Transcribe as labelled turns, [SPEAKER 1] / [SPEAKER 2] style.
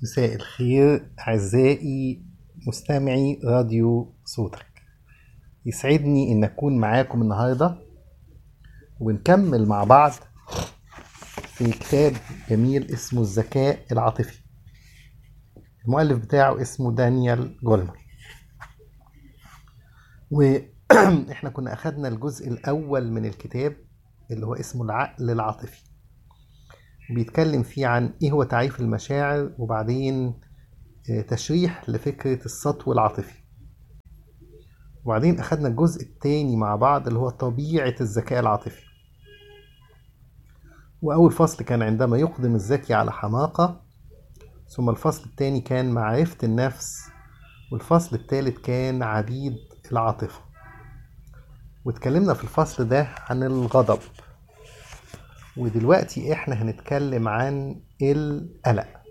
[SPEAKER 1] مساء الخير أعزائي مستمعي راديو صوتك يسعدني إن أكون معاكم النهاردة ونكمل مع بعض في كتاب جميل اسمه الذكاء العاطفي المؤلف بتاعه اسمه دانيال جولمر وإحنا كنا أخدنا الجزء الأول من الكتاب اللي هو اسمه العقل العاطفي بيتكلم فيه عن ايه هو تعريف المشاعر وبعدين تشريح لفكرة السطو العاطفي وبعدين أخدنا الجزء التاني مع بعض اللي هو طبيعة الذكاء العاطفي وأول فصل كان عندما يقدم الذكي على حماقة ثم الفصل التاني كان معرفة النفس والفصل التالت كان عبيد العاطفة واتكلمنا في الفصل ده عن الغضب ودلوقتي احنا هنتكلم عن القلق